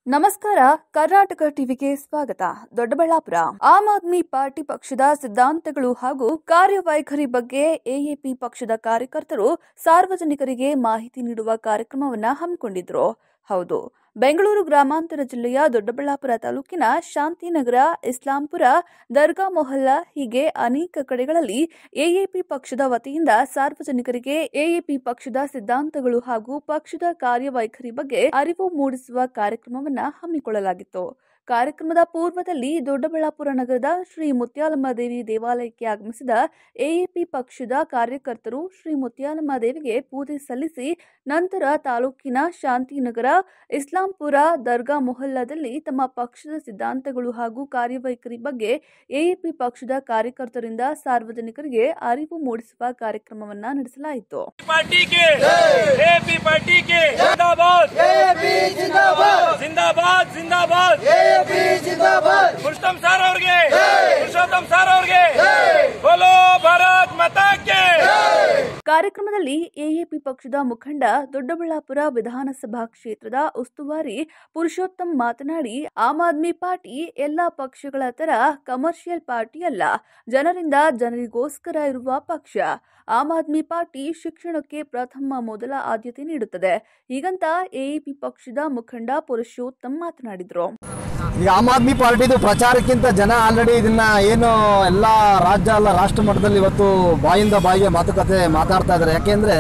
ನಮಸ್ಕಾರ ಕರ್ನಾಟಕ ಟಿವಿಗೆ ಸ್ವಾಗತ ದೊಡ್ಡಬಳ್ಳಾಪುರ ಆಮ್ ಆದ್ಮಿ ಪಾರ್ಟಿ ಪಕ್ಷದ ಸಿದ್ಧಾಂತಗಳು ಹಾಗೂ ಕಾರ್ಯವೈಖರಿ ಬಗ್ಗೆ ಎಎಪಿ ಪಕ್ಷದ ಕಾರ್ಯಕರ್ತರು ಸಾರ್ವಜನಿಕರಿಗೆ ಮಾಹಿತಿ ನೀಡುವ ಕಾರ್ಯಕ್ರಮವನ್ನ ಹಮ್ಮಿಕೊಂಡಿದ್ರು ಹೌದು ಬೆಂಗಳೂರು ಗ್ರಾಮಾಂತರ ಜಿಲ್ಲೆಯ ದೊಡ್ಡಬಳ್ಳಾಪುರ ತಾಲೂಕಿನ ಶಾಂತಿನಗರ ಇಸ್ಲಾಂಪುರ ದರ್ಗಾ ಮೊಹಲ್ಲಾ ಹೀಗೆ ಅನೇಕ ಕಡೆಗಳಲ್ಲಿ ಎಎಪಿ ಪಕ್ಷದ ವತಿಯಿಂದ ಸಾರ್ವಜನಿಕರಿಗೆ ಎಎಪಿ ಪಕ್ಷದ ಸಿದ್ಧಾಂತಗಳು ಹಾಗೂ ಪಕ್ಷದ ಕಾರ್ಯವೈಖರಿ ಬಗ್ಗೆ ಅರಿವು ಮೂಡಿಸುವ ಕಾರ್ಯಕ್ರಮವನ್ನ ಹಮ್ಮಿಕೊಳ್ಳಲಾಗಿತ್ತು ಕಾರ್ಯಕ್ರಮದ ಪೂರ್ವದಲ್ಲಿ ದೊಡ್ಡಬಳ್ಳಾಪುರ ನಗರದ ಶ್ರೀ ಮುತ್ಯಾಲಮ್ಮ ದೇವಿ ದೇವಾಲಯಕ್ಕೆ ಆಗಮಿಸಿದ ಎಎಪಿ ಪಕ್ಷದ ಕಾರ್ಯಕರ್ತರು ಶ್ರೀ ಮುತ್ಯಾಲಮ್ಮ ದೇವಿಗೆ ಪೂಜೆ ಸಲ್ಲಿಸಿ ನಂತರ ತಾಲೂಕಿನ ಶಾಂತಿನಗರ ಇಸ್ಲಾಂಪುರ ದರ್ಗಾ ಮೊಹಲ್ಲಾದಲ್ಲಿ ತಮ್ಮ ಪಕ್ಷದ ಸಿದ್ಧಾಂತಗಳು ಹಾಗೂ ಕಾರ್ಯವೈಖರಿ ಬಗ್ಗೆ ಎಎಪಿ ಪಕ್ಷದ ಕಾರ್ಯಕರ್ತರಿಂದ ಸಾರ್ವಜನಿಕರಿಗೆ ಅರಿವು ಮೂಡಿಸುವ ಕಾರ್ಯಕ್ರಮವನ್ನ ನಡೆಸಲಾಯಿತು पार्टी के एपी पार्टी के जिंदाबाद जिंदाबाद जिंदाबाद पुरुषोत्तम सर ಅವ್ರಿಗೆ पुरुषोत्तम सर ಅವ್ರಿಗೆ बोलो ಭಾರತ್ ಮಾತಾ के ಕಾರ್ಯಕ್ರಮದಲ್ಲಿ ಎಎಪಿ ಪಕ್ಷದ ಮುಖಂಡ ದೊಡ್ಡಬಳ್ಳಾಪುರ ವಿಧಾನಸಭಾ ಕ್ಷೇತ್ರದ ಉಸ್ತುವಾರಿ ಪುರುಷೋತ್ತಮ್ ಮಾತನಾಡಿ ಆಮ್ ಆದ್ಮಿ ಪಾರ್ಟಿ ಎಲ್ಲಾ ಪಕ್ಷಗಳ ತರ ಕಮರ್ಷಿಯಲ್ ಪಾರ್ಟಿ ಅಲ್ಲ ಜನರಿಂದ ಜನರಿಗೋಸ್ಕರ ಇರುವ ಪಕ್ಷ ಆಮ್ ಆದ್ಮಿ ಪಾರ್ಟಿ ಶಿಕ್ಷಣಕ್ಕೆ ಪ್ರಥಮ ಮೊದಲ ಆದ್ಯತೆ ನೀಡುತ್ತದೆ ಹೀಗಂತ ಎಎಪಿ ಪಕ್ಷದ ಮುಖಂಡ ಪುರುಷೋತ್ತಮ್ ಮಾತನಾಡಿದರು ಈಗ ಆಮ್ ಆದ್ಮಿ ಪಾರ್ಟಿದು ಪ್ರಚಾರಕ್ಕಿಂತ ಜನ ಆಲ್ರೆಡಿ ಇದನ್ನ ಏನು ಎಲ್ಲ ರಾಜ್ಯ ಅಲ್ಲ ರಾಷ್ಟ್ರ ಮಟ್ಟದಲ್ಲಿ ಇವತ್ತು ಬಾಯಿಂದ ಬಾಯಿಗೆ ಮಾತುಕತೆ ಮಾತಾಡ್ತಾ ಇದ್ದಾರೆ ಯಾಕೆಂದ್ರೆ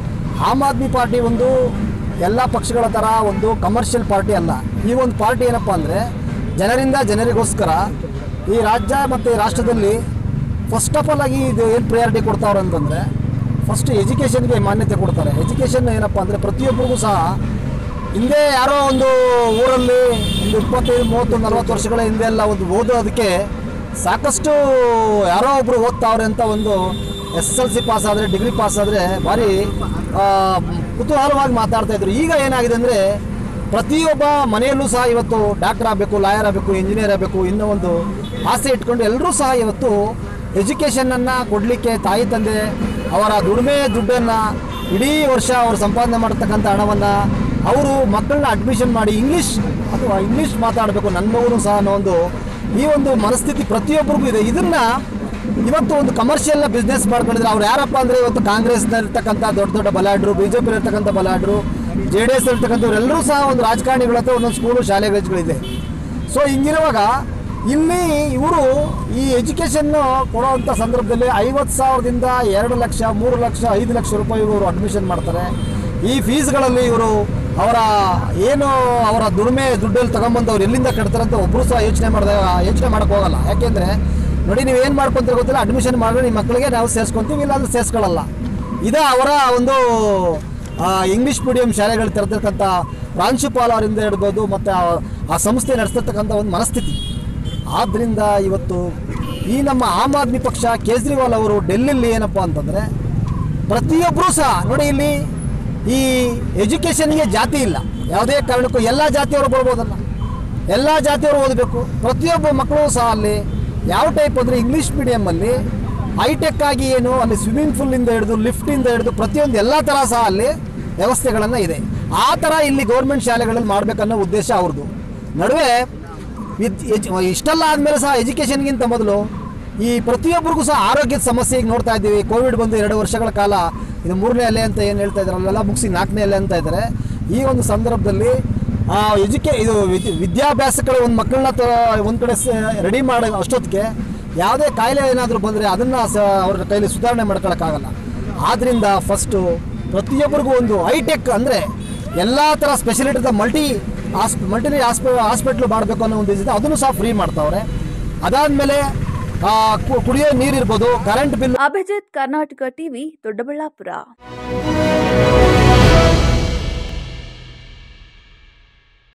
ಆಮ್ ಆದ್ಮಿ ಪಾರ್ಟಿ ಒಂದು ಎಲ್ಲ ಪಕ್ಷಗಳ ಥರ ಒಂದು ಕಮರ್ಷಿಯಲ್ ಪಾರ್ಟಿ ಅಲ್ಲ ಈ ಒಂದು ಪಾರ್ಟಿ ಏನಪ್ಪ ಅಂದರೆ ಜನರಿಂದ ಜನರಿಗೋಸ್ಕರ ಈ ರಾಜ್ಯ ಮತ್ತು ಈ ರಾಷ್ಟ್ರದಲ್ಲಿ ಫಸ್ಟ್ ಆಫ್ ಆಲ್ ಆಗಿ ಇದು ಏನು ಪ್ರಿಯಾರಿಟಿ ಕೊಡ್ತಾವ್ರೆ ಅಂತಂದರೆ ಫಸ್ಟ್ ಎಜುಕೇಷನ್ಗೆ ಮಾನ್ಯತೆ ಕೊಡ್ತಾರೆ ಎಜುಕೇಷನ್ ಏನಪ್ಪ ಅಂದರೆ ಪ್ರತಿಯೊಬ್ಬರಿಗೂ ಸಹ ಹಿಂದೆ ಯಾರೋ ಒಂದು ಊರಲ್ಲಿ ಒಂದು ಇಪ್ಪತ್ತೈದು ಮೂವತ್ತು ನಲವತ್ತು ವರ್ಷಗಳ ಹಿಂದೆ ಎಲ್ಲ ಒಂದು ಓದೋದಕ್ಕೆ ಸಾಕಷ್ಟು ಯಾರೋ ಒಬ್ರು ಓದ್ತಾವ್ರೆ ಅಂತ ಒಂದು ಎಸ್ ಎಲ್ ಸಿ ಪಾಸ್ ಆದರೆ ಡಿಗ್ರಿ ಪಾಸ್ ಆದರೆ ಭಾರಿ ಆ, ಕುತೂಹಲವಾಗಿ ಮಾತಾಡ್ತಾ ಇದ್ರು ಈಗ ಏನಾಗಿದೆ ಅಂದರೆ ಪ್ರತಿಯೊಬ್ಬ ಮನೆಯಲ್ಲೂ ಸಹ ಇವತ್ತು ಡಾಕ್ಟರ್ ಆಗಬೇಕು ಲಾಯರ್ ಆಗಬೇಕು ಇಂಜಿನಿಯರ್ ಆಗಬೇಕು ಇನ್ನೂ ಒಂದು ಆಸೆ ಇಟ್ಕೊಂಡು ಎಲ್ಲರೂ ಸಹ ಇವತ್ತು ಎಜುಕೇಷನನ್ನು ಕೊಡಲಿಕ್ಕೆ ತಾಯಿ ತಂದೆ ಅವರ ದುಡಿಮೆ ದುಡ್ಡನ್ನು ಇಡೀ ವರ್ಷ ಅವರು ಸಂಪಾದನೆ ಮಾಡತಕ್ಕಂಥ ಹಣವನ್ನು ಅವರು ಮಕ್ಕಳನ್ನ ಅಡ್ಮಿಷನ್ ಮಾಡಿ ಇಂಗ್ಲೀಷ್ ಅಥವಾ ಇಂಗ್ಲೀಷ್ ಮಾತಾಡಬೇಕು ನನ್ನ ಮಗನು ಸಹ ಅನ್ನೋ ಒಂದು ಈ ಒಂದು ಮನಸ್ಥಿತಿ ಪ್ರತಿಯೊಬ್ಬರಿಗೂ ಇದೆ ಇದನ್ನ ಇವತ್ತು ಒಂದು ಕಮರ್ಷಿಯಲ್ನ ಬಿಸ್ನೆಸ್ ಮಾಡ್ಕೊಂಡಿದ್ರೆ ಅವ್ರು ಯಾರಪ್ಪ ಅಂದರೆ ಇವತ್ತು ಕಾಂಗ್ರೆಸ್ನಲ್ಲಿರ್ತಕ್ಕಂಥ ದೊಡ್ಡ ದೊಡ್ಡ ಬಲಾಢ್ರು ಬಿ ಜೆ ಪಿ ಇರ್ತಕ್ಕಂಥ ಬಲಾಢ್ರು ಜೆ ಡಿ ಎಸ್ ಇರ್ತಕ್ಕಂಥವ್ರೆಲ್ಲರೂ ಸಹ ಒಂದು ರಾಜಕಾರಣಿಗಳ ಹತ್ರ ಒಂದೊಂದು ಸ್ಕೂಲು ಶಾಲೆಗಳಿದೆ ಸೊ ಹಿಂಗಿರುವಾಗ ಇಲ್ಲಿ ಇವರು ಈ ಎಜುಕೇಷನ್ ಕೊಡುವಂಥ ಸಂದರ್ಭದಲ್ಲಿ ಐವತ್ತು ಸಾವಿರದಿಂದ ಎರಡು ಲಕ್ಷ ಮೂರು ಲಕ್ಷ ಐದು ಲಕ್ಷ ರೂಪಾಯಿ ಇವರು ಅಡ್ಮಿಷನ್ ಮಾಡ್ತಾರೆ ಈ ಫೀಸ್ಗಳಲ್ಲಿ ಇವರು ಅವರ ಏನು ಅವರ ದುಡಿಮೆ ದುಡ್ಡಲ್ಲಿ ತಗೊಂಬಂದು ಅವ್ರು ಎಲ್ಲಿಂದ ಕಟ್ತಾರೆ ಅಂತ ಒಬ್ಬರು ಸಹ ಯೋಚನೆ ಮಾಡಿದಾಗ ಯೋಚನೆ ಮಾಡೋಕೆ ಹೋಗಲ್ಲ ಯಾಕೆಂದರೆ ನೋಡಿ ನೀವು ಏನು ಮಾಡ್ಕೊಂತೀರ ಗೊತ್ತಿಲ್ಲ ಅಡ್ಮಿಷನ್ ಮಾಡಿದ್ರೆ ನಿಮ್ಮ ಮಕ್ಕಳಿಗೆ ನಾವು ಸೇರಿಸ್ಕೊಂತೀವಿ ಇಲ್ಲಾಂದ್ರೆ ಸೇರಿಸ್ಕೊಳ್ಳಲ್ಲ ಇದೇ ಅವರ ಒಂದು ಆ, ಇಂಗ್ಲಿಷ್ ಮೀಡಿಯಂ ಶಾಲೆಗಳು ತೆರೆದಿರ್ತಕ್ಕಂಥ ಪ್ರಾಂಶುಪಾಲ ಅವರಿಂದ ಹಿಡ್ಬೋದು ಮತ್ತು ಆ- ಆ ಸಂಸ್ಥೆ ನಡೆಸ್ತಿರ್ತಕ್ಕಂಥ ಒಂದು ಮನಸ್ಥಿತಿ ಆದ್ದರಿಂದ ಇವತ್ತು ಈ ನಮ್ಮ ಆಮ್ ಆದ್ಮಿ ಪಕ್ಷ ಕೇಜ್ರಿವಾಲ್ ಅವರು ಡೆಲ್ಲಿಲಿ ಏನಪ್ಪ ಅಂತಂದರೆ ಪ್ರತಿಯೊಬ್ಬರೂ ಸಹ ನೋಡಿ ಇಲ್ಲಿ ಈ ಎಜುಕೇಷನ್ಗೆ ಜಾತಿ ಇಲ್ಲ ಯಾವುದೇ ಕಾರಣಕ್ಕೂ ಎಲ್ಲ ಜಾತಿಯವರು ಬರ್ಬೋದಲ್ಲ ಎಲ್ಲ ಜಾತಿಯವರು ಓದಬೇಕು ಪ್ರತಿಯೊಬ್ಬ ಮಕ್ಕಳು ಸಹ ಅಲ್ಲಿ ಯಾವ ಟೈಪ್ ಅಂದರೆ ಇಂಗ್ಲೀಷ್ ಮೀಡಿಯಮಲ್ಲಿ ಹೈಟೆಕ್ ಆಗಿ ಏನು ಅಲ್ಲಿ ಸ್ವಿಮ್ಮಿಂಗ್ ಪೂಲಿಂದ ಹಿಡಿದು ಲಿಫ್ಟಿಂದ ಹಿಡಿದು ಪ್ರತಿಯೊಂದು ಎಲ್ಲ ಥರ ಸಹ ಅಲ್ಲಿ ವ್ಯವಸ್ಥೆಗಳನ್ನು ಇದೆ ಆ ಥರ ಇಲ್ಲಿ ಗೌರ್ಮೆಂಟ್ ಶಾಲೆಗಳಲ್ಲಿ ಮಾಡಬೇಕನ್ನೋ ಉದ್ದೇಶ ಅವ್ರದ್ದು ನಡುವೆ ವಿದ್ ಎಜ್ ಇಷ್ಟೆಲ್ಲ ಆದಮೇಲೆ ಸಹ ಎಜುಕೇಷನ್ಗಿಂತ ಮೊದಲು ಈ ಪ್ರತಿಯೊಬ್ಬರಿಗೂ ಸಹ ಆರೋಗ್ಯದ ಸಮಸ್ಯೆ ಈಗ ನೋಡ್ತಾ ಇದ್ದೀವಿ ಕೋವಿಡ್ ಬಂದು ಎರಡು ವರ್ಷಗಳ ಕಾಲ ಇದು ಮೂರನೇ ಅಲೆ ಅಂತ ಏನು ಹೇಳ್ತಾ ಇದ್ದಾರೆ ಅಲ್ಲೆಲ್ಲ ಮುಗಿಸಿ ನಾಲ್ಕನೇ ಅಲೆ ಅಂತ ಇದ್ದಾರೆ ಈ ಒಂದು ಸಂದರ್ಭದಲ್ಲಿ ಆ ಎಜುಕೇ ಇದು ವಿದ್- ವಿದ್ಯಾಭ್ಯಾಸಗಳು ಒಂದು ಮಕ್ಕಳನ್ನ ಒಂದು ಕಡೆ ರೆಡಿ ಮಾಡೋ ಅಷ್ಟೊತ್ತಿಗೆ ಯಾವುದೇ ಕಾಯಿಲೆ ಏನಾದರೂ ಬಂದರೆ ಅದನ್ನು ಸ ಅವ್ರ ಕೈಲಿ ಸುಧಾರಣೆ ಮಾಡ್ಕೊಳಕ್ಕಾಗಲ್ಲ ಆದ್ದರಿಂದ ಫಸ್ಟು ಪ್ರತಿಯೊಬ್ಬರಿಗೂ ಒಂದು ಹೈಟೆಕ್ ಅಂದರೆ ಎಲ್ಲ ಥರ ಸ್ಪೆಷಲಿಟಿ ಮಲ್ಟಿ ಆಸ್ ಮಲ್ಟಿ ಹಾಸ್ಪಿ ಹಾಸ್ಪಿಟ್ಲು ಮಾಡಬೇಕು ಅನ್ನೋ ಒಂದು ಇದೆ ಅದನ್ನು ಸಹ ಫ್ರೀ ಮಾಡ್ತಾವ್ರೆ ಅದಾದಮೇಲೆ ಕುಡಿಯೋ ನೀರಿರ್ಬೋದು current bill Abhijit Karnataka TV Doddaballapura